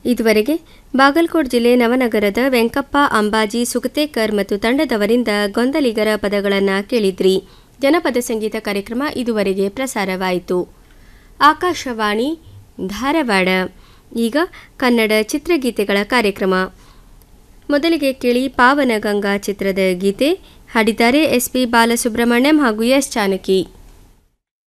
ಇದುವರೆಗೆ ಬಾಗಲಕೋಟ್ ಜಿಲ್ಲೆ ನವನಗರದ ವೆಂಕಪ್ಪ ಅಂಬಾಜಿ ಸುಗತೇಕರ್ ಮತ್ತು ತಂಡದವರಿಂದ ಗೊಂದಲಿಗರ ಪದಗಳನ್ನು ಕೇಳಿದ್ರಿ ಜನಪದ ಸಂಗೀತ ಕಾರ್ಯಕ್ರಮ ಇದುವರೆಗೆ ಪ್ರಸಾರವಾಯಿತು ಆಕಾಶವಾಣಿ ಧಾರವಾಡ ಈಗ ಕನ್ನಡ ಚಿತ್ರಗೀತೆಗಳ ಕಾರ್ಯಕ್ರಮ ಮೊದಲಿಗೆ ಕೇಳಿ ಪಾವನಗಂಗಾ ಚಿತ್ರದ ಗೀತೆ ಹಾಡಿದ್ದಾರೆ ಎಸ್ ಪಿ ಬಾಲಸುಬ್ರಹ್ಮಣ್ಯಂ ಹಾಗೂ ಎಸ್ ಜಾನಕಿ